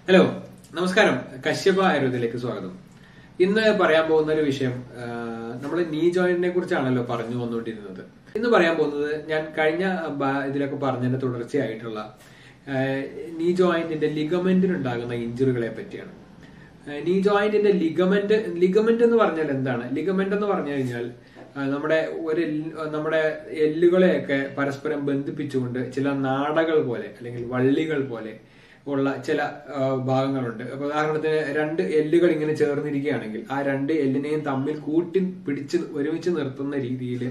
hello നമസ്കാരം കശ്യപ ആയുർവേദത്തിലേക്ക് സ്വാഗതം ഇന്ന് പറയാൻ പോകുന്ന ഒരു വിഷയം നമ്മൾ നീ ജോയിന്റിനെ കുറിച്ചാണല്ലോ പറഞ്ഞു വന്നുകൊണ്ടിരുന്നത് ഇന്ന് പറയാൻ പോകുന്നത് ഞാൻ കഴിഞ്ഞ ബ- ഇതിലൊക്കെ പറഞ്ഞതിന്റെ തുടർച്ചയായിട്ടുള്ള ആ, നീ ജോയിന്റിന്റെ ലിഗമെന്റിനുണ്ടാകുന്ന ഇഞ്ചുറികളെ പറ്റിയാണ് ആ, നീ ജോയിന്റിന്റെ ലിഗമെന്റ് ലിഗമെന്റ് എന്ന് പറഞ്ഞാൽ എന്താണ് ലിഗമെന്റ് എന്ന് പറഞ്ഞു കഴിഞ്ഞാൽ ആ, നമ്മുടെ ഒരു എല്ല്- നമ്മുടെ എല്ലുകളെയൊക്കെ പരസ്പരം ബന്ധിപ്പിച്ചുകൊണ്ട് ചില നാടകൾ പോലെ അല്ലെങ്കിൽ വള്ളികൾ പോലെ ഉള്ള ചില ആ, ഭാഗങ്ങളുണ്ട് അപ്പൊ ഉദാഹരണത്തിന് രണ്ട് എല്ലുകൾ ഇങ്ങനെ ചേർന്നിരിക്കുകയാണെങ്കിൽ ആ രണ്ട് എല്ലിനെയും തമ്മിൽ കൂട്ടി പിടിച്ച് ഒരുമിച്ച് നിർത്തുന്ന രീതിയിൽ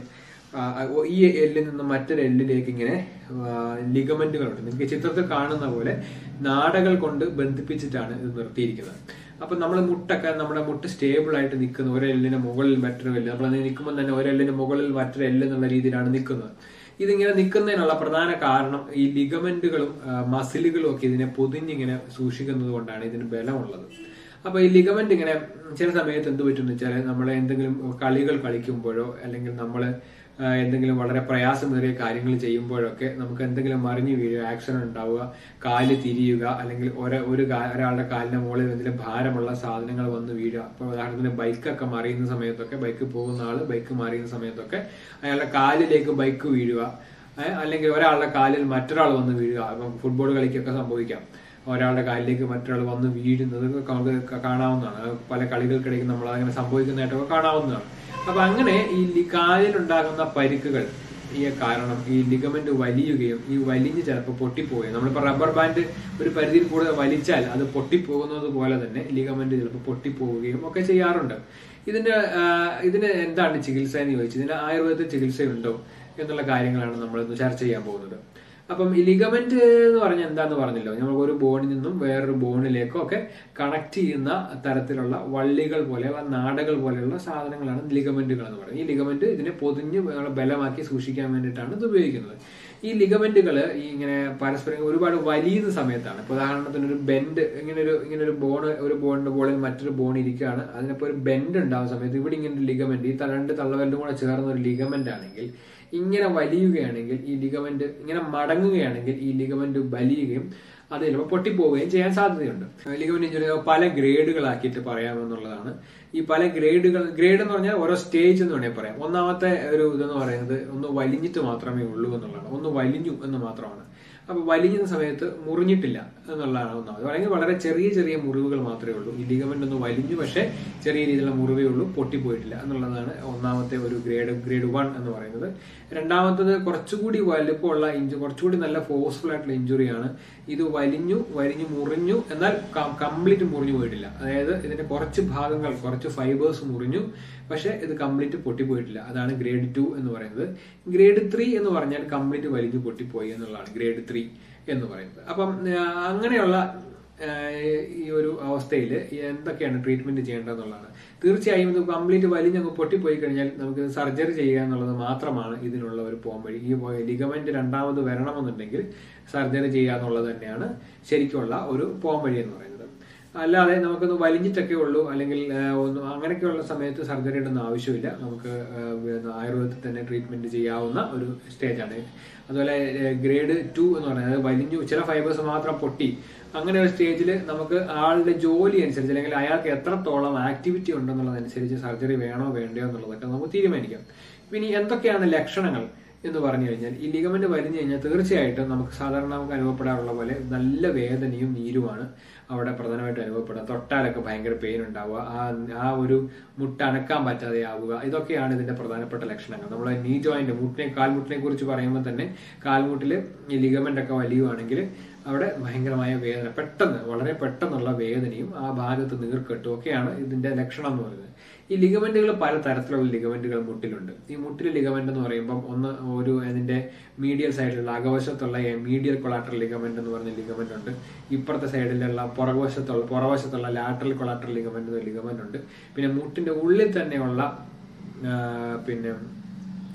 ഈ എല്ലിൽ നിന്ന് മറ്റൊരു എല്ലിലേക്ക് ഇങ്ങനെ ലിഗമെന്റുകളുണ്ട് നിങ്ങൾക്ക് ചിത്രത്തിൽ കാണുന്ന പോലെ നാടകൾ കൊണ്ട് ബന്ധിപ്പിച്ചിട്ടാണ് ഇത് നിർത്തിയിരിക്കുന്നത് അപ്പൊ നമ്മൾ മുട്ടൊക്കെ നമ്മുടെ മുട്ട് സ്റ്റേബിൾ ആയിട്ട് നിൽക്കുന്ന ഒരു എല്ലിന് മുകളിൽ മറ്റൊരു എല്ല് നമ്മൾ നിൽക്കുമ്പോൾ തന്നെ ഒരു എല്ലിന് മുകളിൽ മറ്റൊരു എല്ല് എന്നുള്ള രീതിയിലാണ് നിൽക്കുന്നത് ഇതിങ്ങനെ നിൽക്കുന്നതിനുള്ള പ്രധാന കാരണം ഈ ലിഗമെന്റുകളും മസിലുകളും ഒക്കെ ഇതിനെ പൊതിഞ്ഞിങ്ങനെ സൂക്ഷിക്കുന്നത് കൊണ്ടാണ് ഇതിന് ബലമുള്ളത് അപ്പൊ ഈ ലിഗമെന്റ് ഇങ്ങനെ ചില സമയത്ത് എന്ത് പറ്റും എന്ന് വെച്ചാൽ നമ്മൾ എന്തെങ്കിലും കളികൾ കളിക്കുമ്പോഴോ അല്ലെങ്കിൽ നമ്മൾ എന്തെങ്കിലും വളരെ പ്രയാസമേറിയ കാര്യങ്ങൾ ചെയ്യുമ്പോഴൊക്കെ നമുക്ക് എന്തെങ്കിലും മറിഞ്ഞു വീഴുക ആക്സിഡന്റ് ഉണ്ടാവുക കാല് തിരിയുക അല്ലെങ്കിൽ ഒര ഒരു കാ- ഒരാളുടെ കാലിന്റെ മുകളിൽ എന്തെങ്കിലും ഭാരമുള്ള സാധനങ്ങൾ വന്ന് വീഴുക ഇപ്പൊ ഉദാഹരണത്തിന് ബൈക്കൊക്കെ മറിയുന്ന സമയത്തൊക്കെ ബൈക്ക് പോകുന്ന ആള് ബൈക്ക് മറിയുന്ന സമയത്തൊക്കെ അയാളുടെ കാലിലേക്ക് ബൈക്ക് വീഴുക ഏഹ് അല്ലെങ്കിൽ ഒരാളുടെ കാലിൽ മറ്റൊരാൾ വന്ന് വീഴുക ഇപ്പം ഫുട്ബോൾ കളിക്കൊക്കെ സംഭവിക്കാം ഒരാളുടെ കാലിലേക്ക് മറ്റൊരാൾ വന്ന് വീഴുന്നത് നമുക്ക് കാണാവുന്നതാണ് അത് പല കളികൾക്കിടയ്ക്ക് നമ്മൾ അങ്ങനെ സംഭവിക്കുന്നതായിട്ടൊക്കെ കാണാവുന്നതാണ് അപ്പൊ അങ്ങനെ ഈ ലി- കാലിലുണ്ടാകുന്ന പരിക്കുകൾ ഈ കാരണം ഈ ലിഗമെന്റ് വലിയുകയും ഈ വലിഞ്ഞ് ചിലപ്പോൾ പൊട്ടിപ്പോവുകയും നമ്മളിപ്പോ റബ്ബർ ബാൻഡ് ഒരു പരിധിയിൽ കൂടുതൽ വലിച്ചാൽ അത് പൊട്ടിപ്പോകുന്നത് പോലെ തന്നെ ലിഗമെന്റ് ചിലപ്പോൾ പൊട്ടിപ്പോവുകയും ഒക്കെ ചെയ്യാറുണ്ട് ഇതിന്റെ ആ, ഇതിന് എന്താണ് ചികിത്സ എന്ന് ചോദിച്ചു ഇതിന് ആയുർവേദ ചികിത്സയുണ്ടോ എന്നുള്ള കാര്യങ്ങളാണ് നമ്മൾ ഇന്ന് ചർച്ച ചെയ്യാൻ പോകുന്നത് അപ്പം ഈ ലിഗമെന്റ് എന്ന് പറഞ്ഞാൽ എന്താന്ന് പറഞ്ഞല്ലോ നമ്മൾ ഒരു ബോണിൽ നിന്നും വേറൊരു ബോണിലേക്കോ ഒക്കെ കണക്ട് ചെയ്യുന്ന തരത്തിലുള്ള വള്ളികൾ പോലെ ആ നാടകൾ പോലെയുള്ള സാധനങ്ങളാണ് ലിഗമെന്റുകൾ എന്ന് പറയുന്നത് ഈ ലിഗമെന്റ് ഇതിനെ പൊതിഞ്ഞ് നമ്മളെ ബലമാക്കി സൂക്ഷിക്കാൻ വേണ്ടിയിട്ടാണ് ഇത് ഉപയോഗിക്കുന്നത് ഈ ലിഗമെന്റുകൾ ഈ ഇങ്ങനെ പരസ്പരം ഒരുപാട് വലിയുന്ന സമയത്താണ് ഇപ്പൊ ഉദാഹരണത്തിന് ഒരു ബെൻഡ് ഇങ്ങനെ ഒരു ഇങ്ങനെ ഒരു ബോൺ ഒരു ബോണിന്റെ ബോളിൽ മറ്റൊരു ബോൺ ഇരിക്കുകയാണ് അതിനിപ്പോ ഒരു ബെൻഡ് ഉണ്ടാവുന്ന സമയത്ത് ഇവിടെ ഇങ്ങനെ ഒരു ലിഗമെന്റ് ഈ ത- രണ്ട് തള്ളവല്ലും കൂടെ ചേർന്ന ഒരു ലിഗമെന്റ് ആണെങ്കിൽ ഇങ്ങനെ വലിയുകയാണെങ്കിൽ ഈ ലിഗമെന്റ് ഇങ്ങനെ മടങ്ങുകയാണെങ്കിൽ ഈ ലിഗമെന്റ് വലിയുകയും അത് ചിലപ്പോൾ പൊട്ടിപ്പോവുകയും ചെയ്യാൻ സാധ്യതയുണ്ട് ലിഗമെന്റ് ഇഞ്ചുറി പല ഗ്രേഡുകളാക്കിയിട്ട് പറയാമെന്നുള്ളതാണ് ഈ പല ഗ്രേഡുകൾ ഗ്രേഡ് എന്ന് പറഞ്ഞാൽ ഓരോ സ്റ്റേജ് എന്ന് വേണമെങ്കിൽ പറയാം ഒന്നാമത്തെ ഒരു ഇതെന്ന് പറയുന്നത് ഒന്ന് വലിഞ്ഞിട്ട് മാത്രമേ ഉള്ളൂ എന്നുള്ളതാണ് ഒന്ന് വലിഞ്ഞു എന്ന് മാത്രമാണ് അപ്പൊ വലിഞ്ഞുന്ന സമയത്ത് മുറിഞ്ഞിട്ടില്ല എന്നുള്ളതാണ് ഒന്നാമത് അല്ലെങ്കിൽ വളരെ ചെറിയ ചെറിയ മുറിവുകൾ മാത്രമേ ഉള്ളൂ ഈ ലിഗമെന്റ് ഒന്ന് വലിഞ്ഞു പക്ഷേ ചെറിയ രീതിയിലുള്ള മുറിവേ ഉള്ളൂ പൊട്ടിപ്പോയിട്ടില്ല എന്നുള്ളതാണ് ഒന്നാമത്തെ ഒരു ഗ്രേഡ് ഗ്രേഡ് വൺ എന്ന് പറയുന്നത് രണ്ടാമത്തത് കുറച്ചുകൂടി വലുപ്പമുള്ള ഇഞ്ചു കുറച്ചുകൂടി നല്ല ഫോഴ്സ്ഫുൾ ആയിട്ടുള്ള ഇഞ്ചുറിയാണ് ഇത് വലിഞ്ഞു വലിഞ്ഞു മുറിഞ്ഞു എന്നാൽ കംപ്ലീറ്റ് മുറിഞ്ഞു പോയിട്ടില്ല അതായത് ഇതിന്റെ കുറച്ച് ഭാഗങ്ങൾ കുറച്ച് ഫൈബേഴ്സ് മുറിഞ്ഞു പക്ഷെ ഇത് കംപ്ലീറ്റ് പൊട്ടിപ്പോയിട്ടില്ല അതാണ് ഗ്രേഡ് ടു എന്ന് പറയുന്നത് ഗ്രേഡ് ത്രീ എന്ന് പറഞ്ഞാൽ കംപ്ലീറ്റ് വലിഞ്ഞു പൊട്ടിപ്പോയി എന്നുള്ളതാണ് ഗ്രേഡ് ത്രീ എന്ന് പറയുന്നത് അപ്പം ആ, അങ്ങനെയുള്ള ആ, ഈ ഒരു അവസ്ഥയിൽ എന്തൊക്കെയാണ് ട്രീറ്റ്മെന്റ് ചെയ്യേണ്ടതെന്നുള്ളതാണ് തീർച്ചയായും ഇത് കംപ്ലീറ്റ് വലിഞ്ഞങ്ങ് പൊട്ടിപ്പോയി കഴിഞ്ഞാൽ നമുക്ക് സർജറി ചെയ്യുക എന്നുള്ളത് മാത്രമാണ് ഇതിനുള്ള ഒരു പോംവഴി ഈ ലിഗമെന്റ് രണ്ടാമത് വരണമെന്നുണ്ടെങ്കിൽ സർജറി ചെയ്യുക എന്നുള്ളത് തന്നെയാണ് ശരിക്കുള്ള ഒരു പോംവഴി എന്ന് പറയുന്നത് അല്ലാതെ നമുക്കൊന്ന് വലിഞ്ഞിട്ടൊക്കെ ഉള്ളൂ അല്ലെങ്കിൽ ആ, ഒന്ന് അങ്ങനെയൊക്കെയുള്ള സമയത്ത് സർജറിയുടെ ഒന്നും ആവശ്യമില്ല നമുക്ക് ആ, പിന്നെ ആയുർവേദത്തിൽ തന്നെ ട്രീറ്റ്മെന്റ് ചെയ്യാവുന്ന ഒരു സ്റ്റേജാണ് അതുപോലെ ഗ്രേഡ് ടു എന്ന് പറയുന്നത് അതായത് വലിഞ്ഞു ചില ഫൈബേഴ്സ് മാത്രം പൊട്ടി അങ്ങനെ ഒരു സ്റ്റേജിൽ നമുക്ക് ആളുടെ ജോലി അനുസരിച്ച് അല്ലെങ്കിൽ അയാൾക്ക് എത്രത്തോളം ആക്ടിവിറ്റി ഉണ്ടെന്നുള്ളതനുസരിച്ച് സർജറി വേണോ വേണ്ടയോ എന്നുള്ളതൊക്കെ നമുക്ക് തീരുമാനിക്കാം ഇനി എന്തൊക്കെയാണ് ലക്ഷണങ്ങൾ എന്ന് പറഞ്ഞു കഴിഞ്ഞാൽ ഈ ലിഗമെന്റ് വലിഞ്ഞു കഴിഞ്ഞാൽ തീർച്ചയായിട്ടും നമുക്ക് സാധാരണ നമുക്ക് അനുഭവപ്പെടാറുള്ള പോലെ നല്ല വേദനയും നീരുമാണ് അവിടെ പ്രധാനമായിട്ട് അനുഭവപ്പെടുക തൊട്ടാലൊക്കെ ഭയങ്കര പെയിൻ ഉണ്ടാവുക ആ ആ ഒരു മുട്ട അനക്കാൻ പറ്റാതെ ആവുക ഇതൊക്കെയാണ് ഇതിന്റെ പ്രധാനപ്പെട്ട ലക്ഷണങ്ങൾ നമ്മൾ നീ ജോയിന്റ് മുട്ടിനെ കാൽമുട്ടിനെ കുറിച്ച് പറയുമ്പോൾ തന്നെ കാൽമുട്ടിൽ ഈ ലിഗമെന്റ് ഒക്കെ വലിയുവാണെങ്കിൽ അവിടെ ഭയങ്കരമായ വേദന പെട്ടെന്ന് വളരെ പെട്ടെന്നുള്ള വേദനയും ആ ഭാഗത്ത് നീർക്കെട്ടും ഒക്കെയാണ് ഇതിന്റെ ലക്ഷണം എന്ന് പറയുന്നത് ഈ ലിഗമെന്റുകൾ പല തരത്തിലുള്ള ലിഗമെന്റുകൾ മുട്ടിലുണ്ട് ഈ മുട്ടിലെ ലിഗമെന്റ് എന്ന് പറയുമ്പോൾ ഒന്ന് ഒരു അതിന്റെ മീഡിയൽ സൈഡിലുള്ള അകവശത്തുള്ള മീഡിയൽ കൊളാട്രൽ ലിഗമെന്റ് എന്ന് പറഞ്ഞ ലിഗമെന്റ് ഉണ്ട് ഇപ്പുറത്തെ സൈഡിലുള്ള പുറകുവശത്തുള്ള പുറവശത്തുള്ള ലാറ്ററൽ കൊളാട്രൽ ലിഗമെന്റ് എന്ന ലിഗമെന്റ് ഉണ്ട് പിന്നെ മുട്ടിന്റെ ഉള്ളിൽ തന്നെയുള്ള ആ, പിന്നെ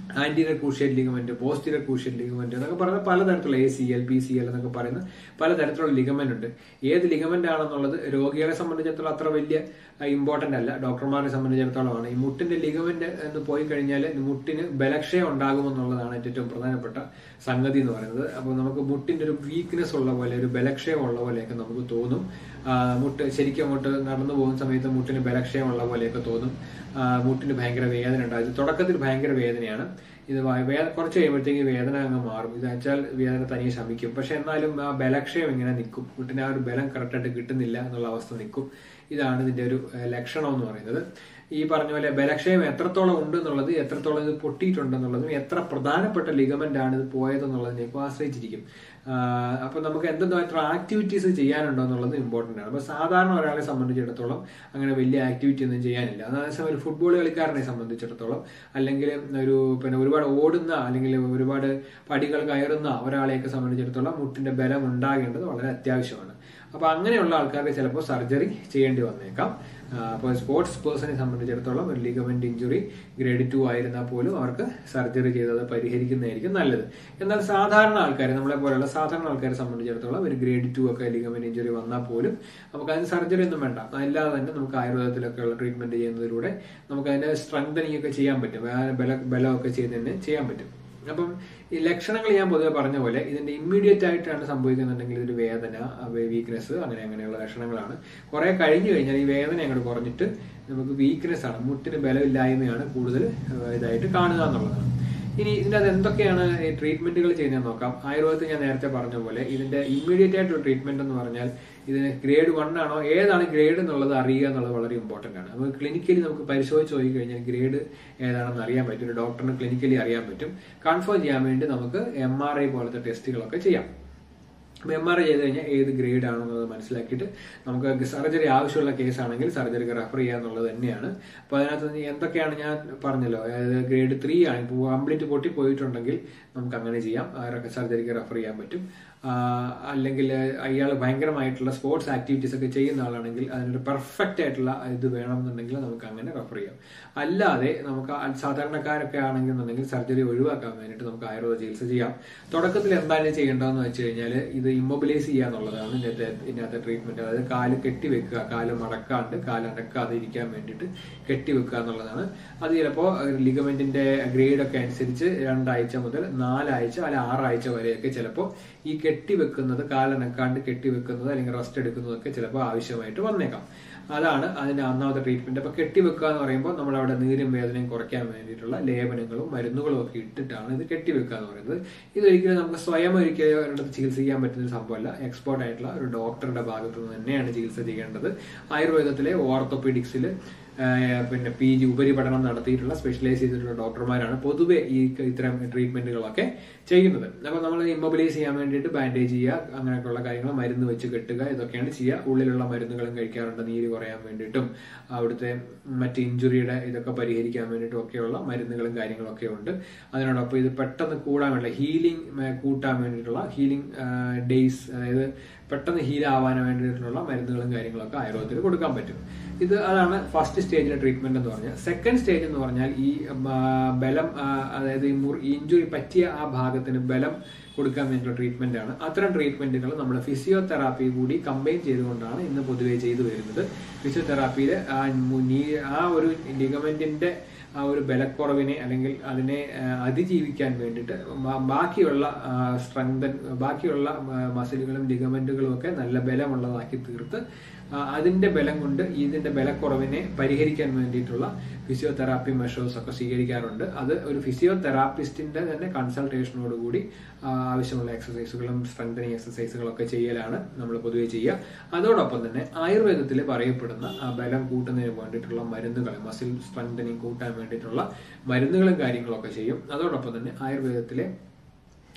anterior cruciate ligament posterior cruciate ligament എന്നൊക്കെ പറയുന്ന പലതരത്തിലുള്ള A C L P C L എന്നൊക്കെ പറയുന്ന പലതരത്തിലുള്ള ലിഗമെന്റ് ഉണ്ട് ഏത് ലിഗമെന്റ് ആണെന്നുള്ളത് രോഗികളെ സംബന്ധിച്ചിടത്തോളം അത്ര വലിയ ഇമ്പോർട്ടന്റ് അല്ല ഡോക്ടർമാരെ സംബന്ധിച്ചിടത്തോളമാണ് ഈ മുട്ടിന്റെ ലിഗമെന്റ് എന്ന് പോയി കഴിഞ്ഞാൽ മുട്ടിന് ബലക്ഷയം ഉണ്ടാകുമെന്നുള്ളതാണ് ഏറ്റവും പ്രധാനപ്പെട്ട സംഗതി എന്ന് പറയുന്നത് അപ്പോൾ നമുക്ക് മുട്ടിന്റെ ഒരു വീക്ക്നെസ് ഉള്ള പോലെ ഒരു ബലക്ഷയം ഉള്ള പോലെയൊക്കെ നമുക്ക് തോന്നും ആ, മുട്ട് ശരിക്കും അങ്ങോട്ട് നടന്നു പോകുന്ന സമയത്ത് മുട്ടിന് ബലക്ഷയം ഉള്ള പോലെയൊക്കെ തോന്നും ആ, മുട്ടിന് ഭയങ്കര വേദന ഉണ്ടാകും തുടക്കത്തിൽ ഭയങ്കര വേദനയാണ് ഇത് വ- വേ- കുറച്ച് കഴിയുമ്പോഴത്തേക്ക് വേദന അങ്ങ് മാറും ഇത് വെച്ചാൽ വേദന തനിയെ ശമിക്കും പക്ഷെ എന്നാലും ആ ബലക്ഷയം ഇങ്ങനെ നിൽക്കും മുട്ടിന് ആ ഒരു ബലം കറക്റ്റായിട്ട് കിട്ടുന്നില്ല എന്നുള്ള അവസ്ഥ നിൽക്കും ഇതാണ് ഇതിന്റെ ഒരു ഏഹ്, ലക്ഷണം എന്ന് പറയുന്നത് ഈ പറഞ്ഞ പോലെ ബലക്ഷയം എത്രത്തോളം ഉണ്ട് എന്നുള്ളത് എത്രത്തോളം ഇത് പൊട്ടിയിട്ടുണ്ടെന്നുള്ളതും എത്ര പ്രധാനപ്പെട്ട ലിഗമെന്റ് ആണ് ഇത് പോയതെന്നുള്ളതിനെ ഇപ്പോൾ ആശ്രയിച്ചിരിക്കും ആഹ് അപ്പൊ നമുക്ക് എന്തെന്തോ എത്ര ആക്ടിവിറ്റീസ് ചെയ്യാനുണ്ടോ എന്നുള്ളത് ഇമ്പോർട്ടന്റ് ആണ് അപ്പൊ സാധാരണ ഒരാളെ സംബന്ധിച്ചിടത്തോളം അങ്ങനെ വലിയ ആക്ടിവിറ്റി ഒന്നും ചെയ്യാനില്ല അതേസമയം ഒരു ഫുട്ബോൾ കളിക്കാരനെ സംബന്ധിച്ചിടത്തോളം അല്ലെങ്കിൽ ഒരു പിന്നെ ഒരുപാട് ഓടുന്ന അല്ലെങ്കിൽ ഒരുപാട് പടികൾ കയറുന്ന ഒരാളെയൊക്കെ സംബന്ധിച്ചിടത്തോളം മുട്ടിന്റെ ബലം ഉണ്ടാകേണ്ടത് വളരെ അത്യാവശ്യമാണ് അപ്പൊ അങ്ങനെയുള്ള ആൾക്കാർക്ക് ചിലപ്പോൾ സർജറി ചെയ്യേണ്ടി വന്നേക്കാം അപ്പോൾ സ്പോർട്സ് പേഴ്സണെ സംബന്ധിച്ചിടത്തോളം ഒരു ലിഗമെന്റ് ഇഞ്ചുറി ഗ്രേഡ് ടു ആയിരുന്നാൽ പോലും അവർക്ക് സർജറി ചെയ്തത് പരിഹരിക്കുന്നതായിരിക്കും നല്ലത് എന്നാൽ സാധാരണ ആൾക്കാരെ നമ്മളെ പോലെയുള്ള സാധാരണ ആൾക്കാരെ സംബന്ധിച്ചിടത്തോളം ഒരു ഗ്രേഡ് ടു ഒക്കെ ലിഗമെന്റ് ഇഞ്ചുറി വന്നാൽ പോലും നമുക്ക് അതിന് സർജറി ഒന്നും വേണ്ട അല്ലാതെ തന്നെ നമുക്ക് ആയുർവേദത്തിലൊക്കെ ഉള്ള ട്രീറ്റ്മെന്റ് ചെയ്യുന്നതിലൂടെ നമുക്ക് അതിന്റെ സ്ട്രെങ്തനിങ് ഒക്കെ ചെയ്യാൻ പറ്റും ആ ബല ബലമൊക്കെ ചെയ്ത് തന്നെ ചെയ്യാൻ പറ്റും അപ്പം ഈ ലക്ഷണങ്ങൾ ഞാൻ പൊതുവെ പറഞ്ഞ പോലെ ഇതിന്റെ ഇമ്മീഡിയറ്റ് ആയിട്ടാണ് സംഭവിക്കുന്നുണ്ടെങ്കിൽ ഒരു വേദന വീക്ക്നെസ് അങ്ങനെ അങ്ങനെയുള്ള ലക്ഷണങ്ങളാണ് കുറെ കഴിഞ്ഞു കഴിഞ്ഞാൽ ഈ വേദന അങ്ങോട്ട് കുറഞ്ഞിട്ട് നമുക്ക് വീക്ക്നെസ് ആണ് മുട്ടിന് ബലമില്ലായ്മയാണ് കൂടുതൽ ഏഹ്, ഇതായിട്ട് കാണുക എന്നുള്ളതാണ് ഇനി ഇതിന്റെ അത് എന്തൊക്കെയാണ് ഈ ട്രീറ്റ്മെന്റുകൾ ചെയ്യുന്നത് നോക്കാം ആയുർവേദത്തിൽ ഞാൻ നേരത്തെ പറഞ്ഞ പോലെ ഇതിന്റെ ഇമ്മീഡിയറ്റ് ആയിട്ടുള്ള ട്രീറ്റ്മെന്റ് എന്ന് പറഞ്ഞാൽ ഇതിന് ഗ്രേഡ് വൺ ആണോ ഏതാണ് ഗ്രേഡ് എന്നുള്ളത് അറിയുക എന്നുള്ളത് വളരെ ഇമ്പോർട്ടന്റ് ആണ് നമുക്ക് ക്ലിനിക്കലി നമുക്ക് പരിശോധിച്ച് നോക്കി കഴിഞ്ഞാൽ ഗ്രേഡ് ഏതാണെന്ന് അറിയാൻ പറ്റും ഒരു ഡോക്ടറിന് ക്ലിനിക്കലി അറിയാൻ പറ്റും കൺഫേം ചെയ്യാൻ വേണ്ടി നമുക്ക് എം ആർ ഐ പോലത്തെ ടെസ്റ്റുകളൊക്കെ ചെയ്യാം അപ്പോൾ എം ആർ ഐ ചെയ്ത് കഴിഞ്ഞാൽ ഏത് ഗ്രേഡ് ആണെന്നുള്ളത് മനസ്സിലാക്കിയിട്ട് നമുക്ക് സർജറി ആവശ്യമുള്ള കേസ് ആണെങ്കിൽ സർജറിക്ക് റെഫർ ചെയ്യുക എന്നുള്ളത് തന്നെയാണ് അപ്പോൾ അതിനകത്ത് നീ എന്തൊക്കെയാണ് ഞാൻ പറഞ്ഞല്ലോ അതായത് ഗ്രേഡ് ത്രീ ആണ് ഇപ്പോൾ കംപ്ലീറ്റ് പൊട്ടി പോയിട്ടുണ്ടെങ്കിൽ നമുക്ക് അങ്ങനെ ചെയ്യാം സർജറിക്ക് റെഫർ ചെയ്യാൻ പറ്റും ആ, അല്ലെങ്കിൽ അയാൾ ഭയങ്കരമായിട്ടുള്ള സ്പോർട്സ് ആക്ടിവിറ്റീസ് ഒക്കെ ചെയ്യുന്ന ആളാണെങ്കിൽ അതിനൊരു പെർഫെക്റ്റ് ആയിട്ടുള്ള ഇത് വേണമെന്നുണ്ടെങ്കിൽ നമുക്ക് അങ്ങനെ റെഫർ ചെയ്യാം അല്ലാതെ നമുക്ക് ആ സാധാരണക്കാരൊക്കെ ആണെന്നുണ്ടെങ്കിൽ സർജറി ഒഴിവാക്കാൻ വേണ്ടിയിട്ട് നമുക്ക് ആയുർവേദ ചികിത്സ ചെയ്യാം തുടക്കത്തിൽ എന്താണ് ചെയ്യേണ്ടതെന്ന് വെച്ച് കഴിഞ്ഞാൽ ഇത് ഇമ്മൊബിലൈസ് ചെയ്യുക എന്നുള്ളതാണ് ഇതിനകത്തെ ഇതിനകത്തെ ട്രീറ്റ്മെന്റ് അതായത് കാല് കെട്ടിവെക്കുക കാല് മടക്കാണ്ട് കാല് അനക്കാതെ ഇരിക്കാൻ വേണ്ടിയിട്ട് കെട്ടിവെക്കുക എന്നുള്ളതാണ് അത് ചിലപ്പോൾ ലിഗമെന്റിന്റെ ഗ്രേഡ് ഒക്കെ അനുസരിച്ച് രണ്ടാഴ്ച മുതൽ നാലാഴ്ച അല്ല ആറാഴ്ച വരെയൊക്കെ ചിലപ്പോൾ ഈ കെട്ടിവെക്കുന്നത് കാലനക്കാണ്ട് കെട്ടിവെക്കുന്നത് അല്ലെങ്കിൽ റെസ്റ്റ് എടുക്കുന്നതൊക്കെ ചിലപ്പോൾ ആവശ്യമായിട്ട് വന്നേക്കാം അതാണ് അതിന്റെ ഒന്നാമത്തെ ട്രീറ്റ്മെന്റ് അപ്പൊ കെട്ടിവെക്കുക എന്ന് പറയുമ്പോൾ നമ്മൾ അവിടെ നീരും വേദനയും കുറയ്ക്കാൻ വേണ്ടിയിട്ടുള്ള ലേപനങ്ങളും മരുന്നുകളും ഒക്കെ ഇട്ടിട്ടാണ് ഇത് കെട്ടിവെക്കുക എന്ന് പറയുന്നത് ഇതൊരിക്കലും നമുക്ക് സ്വയം ഒരിക്കലും ഒരിടത്ത് ചികിത്സിക്കാൻ പറ്റുന്ന ഒരു സംഭവമല്ല എക്സ്പേർട്ട് ആയിട്ടുള്ള ഒരു ഡോക്ടറുടെ ഭാഗത്തു നിന്ന് തന്നെയാണ് ചികിത്സ ചെയ്യേണ്ടത് ആയുർവേദത്തിലെ ഓർത്തോപീഡിക്സിൽ പിന്നെ പി ജി ഉപരിപഠനം നടത്തിയിട്ടുള്ള സ്പെഷ്യലൈസ് ചെയ്തിട്ടുള്ള ഡോക്ടർമാരാണ് പൊതുവെ ഈ ഇത്തരം ട്രീറ്റ്മെന്റുകളൊക്കെ ചെയ്യുന്നത് അപ്പൊ നമ്മൾ ഇമ്മൊബിലൈസ് ചെയ്യാൻ വേണ്ടിയിട്ട് ബാൻഡേജ് ചെയ്യുക അങ്ങനെയൊക്കെയുള്ള കാര്യങ്ങൾ മരുന്ന് വെച്ച് കെട്ടുക ഇതൊക്കെയാണ് ചെയ്യുക ഉള്ളിലുള്ള മരുന്നുകളും കഴിക്കാറുണ്ട് നീര് കുറയാൻ വേണ്ടിയിട്ടും അവിടുത്തെ മറ്റ് ഇഞ്ചുറിയുടെ ഇതൊക്കെ പരിഹരിക്കാൻ വേണ്ടിയിട്ടും ഒക്കെയുള്ള മരുന്നുകളും കാര്യങ്ങളൊക്കെ ഉണ്ട് അതിനോടൊപ്പം ഇത് പെട്ടെന്ന് കൂടാൻ വേണ്ടി ഹീലിംഗ് കൂട്ടാൻ വേണ്ടിയിട്ടുള്ള ഹീലിംഗ് ഡേയ്സ് അതായത് പെട്ടെന്ന് ഹീൽ ആവാൻ വേണ്ടിയിട്ടുള്ള മരുന്നുകളും കാര്യങ്ങളൊക്കെ ആയുർവേദത്തിൽ കൊടുക്കാൻ പറ്റും ഇത് അതാണ് ഫസ്റ്റ് സ്റ്റേജിലെ ട്രീറ്റ്മെന്റ് എന്ന് പറഞ്ഞാൽ സെക്കൻഡ് സ്റ്റേജ് എന്ന് പറഞ്ഞാൽ ഈ ആ, ബലം ആ, അതായത് ഈ മുറി ഇഞ്ചുറി പറ്റിയ ആ ഭാഗത്തിന് ബലം കൊടുക്കാൻ വേണ്ടിയുള്ള ട്രീറ്റ്മെന്റ് ആണ് അത്തരം ട്രീറ്റ്മെന്റുകൾ നമ്മൾ ഫിസിയോതെറാപ്പി കൂടി കമ്പൈൻ ചെയ്തുകൊണ്ടാണ് ഇന്ന് പൊതുവെ ചെയ്തു വരുന്നത് ഫിസിയോതെറാപ്പിയിൽ ആ മു- നീ- ആ ഒരു ലിഗമെന്റിന്റെ ആ ഒരു ബലക്കുറവിനെ അല്ലെങ്കിൽ അതിനെ ആ, അതിജീവിക്കാൻ വേണ്ടിയിട്ട് ബാ- ബാക്കിയുള്ള സ്ട്രെങ്തൻ ബാക്കിയുള്ള മസിലുകളും ലിഗമെന്റുകളും ഒക്കെ നല്ല ബലമുള്ളതാക്കി തീർത്ത് ആ, അതിന്റെ ബലം കൊണ്ട് ഇതിന്റെ ബലക്കുറവിനെ പരിഹരിക്കാൻ വേണ്ടിയിട്ടുള്ള ഫിസിയോതെറാപ്പി മെഷേഴ്സ് ഒക്കെ സ്വീകരിക്കാറുണ്ട് അത് ഒരു ഫിസിയോതെറാപ്പിസ്റ്റിന്റെ തന്നെ കൺസൾട്ടേഷനോട് കൂടി ആ, ആവശ്യമുള്ള എക്സസൈസുകളും സ്ട്രെങ്തനിങ് എക്സസൈസുകളും ഒക്കെ ചെയ്യലാണ് നമ്മൾ പൊതുവെ ചെയ്യുക അതോടൊപ്പം തന്നെ ആയുർവേദത്തിൽ പറയപ്പെടുന്ന ആ ബലം കൂട്ടുന്നതിന് വേണ്ടിയിട്ടുള്ള മരുന്നുകൾ മസിൽ സ്ട്രെങ്തനിങ് കൂട്ടാൻ വേണ്ടിയിട്ടുള്ള മരുന്നുകളും കാര്യങ്ങളൊക്കെ ചെയ്യും അതോടൊപ്പം തന്നെ ആയുർവേദത്തിലെ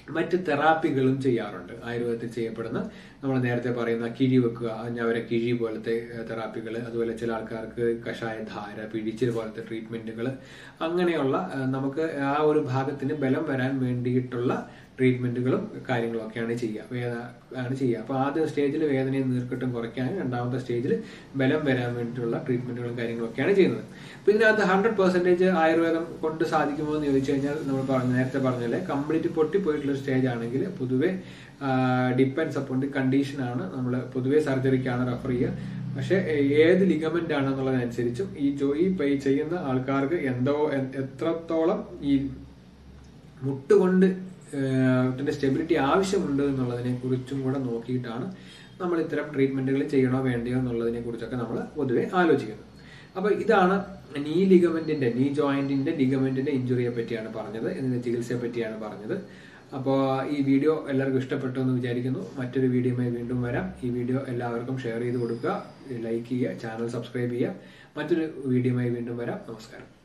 മറ്റ് തെറാപ്പികളും ചെയ്യാറുണ്ട് ആയുർവേദത്തിൽ ചെയ്യപ്പെടുന്ന നമ്മൾ നേരത്തെ പറയുന്ന കിഴി വെക്കുക അവരെ കിഴി പോലത്തെ തെറാപ്പികൾ അതുപോലെ ചില ആൾക്കാർക്ക് കഷായ ധാര പിഴിച്ചിൽ പോലത്തെ ട്രീറ്റ്മെന്റുകൾ അങ്ങനെയുള്ള ആ, നമുക്ക് ആ ഒരു ഭാഗത്തിന് ബലം വരാൻ വേണ്ടിയിട്ടുള്ള ട്രീറ്റ്മെന്റുകളും കാര്യങ്ങളും ഒക്കെയാണ് ചെയ്യുക വേദന ആണ് ചെയ്യുക അപ്പോൾ ആദ്യ സ്റ്റേജിൽ വേദനയും നീർക്കെട്ടും കുറയ്ക്കാനും രണ്ടാമത്തെ സ്റ്റേജിൽ ബലം വരാൻ വേണ്ടിയിട്ടുള്ള ട്രീറ്റ്മെന്റുകളും കാര്യങ്ങളും ഒക്കെയാണ് ചെയ്യുന്നത് അപ്പോൾ ഇതിനകത്ത് ഹൺഡ്രഡ് പെർസെന്റേജ് ആയുർവേദം കൊണ്ട് സാധിക്കുമോ എന്ന് ചോദിച്ചു കഴിഞ്ഞാൽ നമ്മൾ പറഞ്ഞ നേരത്തെ പറഞ്ഞല്ലേ കംപ്ലീറ്റ് പൊട്ടിപ്പോയിട്ടുള്ള സ്റ്റേജ് ആണെങ്കിൽ പൊതുവെ ഡിപ്പെൻസ് അപ്പോൺ ദി കണ്ടീഷനാണ് നമ്മൾ പൊതുവെ സർജറിക്കാണ് റെഫർ ചെയ്യുക പക്ഷെ ഏത് ലിഗമെന്റ് ആണെന്നുള്ളതനുസരിച്ചും ഈ ജോയി പേ ചെയ്യുന്ന ആൾക്കാർക്ക് എന്തോ എ- എത്രത്തോളം ഈ മുട്ടുകൊണ്ട് ഇതിന്റെ സ്റ്റെബിലിറ്റി ആവശ്യമുണ്ട് എന്നുള്ളതിനെ കുറിച്ചും കൂടെ നോക്കിയിട്ടാണ് നമ്മൾ ഇത്തരം ട്രീറ്റ്മെന്റുകൾ ചെയ്യണോ വേണ്ടയോ എന്നുള്ളതിനെ കുറിച്ചൊക്കെ നമ്മൾ പൊതുവെ ആലോചിക്കുന്നത് അപ്പൊ ഇതാണ് നീ ലിഗമെന്റിന്റെ നീ ജോയിന്റിന്റെ ലിഗമെന്റിന്റെ ഇഞ്ചുറിയെ പറ്റിയാണ് പറഞ്ഞത് ഇതിന്റെ ചികിത്സയെ പറ്റിയാണ് പറഞ്ഞത് അപ്പോൾ ഈ വീഡിയോ എല്ലാവർക്കും ഇഷ്ടപ്പെട്ടു എന്ന് വിചാരിക്കുന്നു മറ്റൊരു വീഡിയോയുമായി വീണ്ടും വരാം ഈ വീഡിയോ എല്ലാവർക്കും ഷെയർ ചെയ്ത് കൊടുക്കുക ലൈക്ക് ചെയ്യുക ചാനൽ സബ്സ്ക്രൈബ് ചെയ്യുക മറ്റൊരു വീഡിയോയുമായി വീണ്ടും വരാം നമസ്കാരം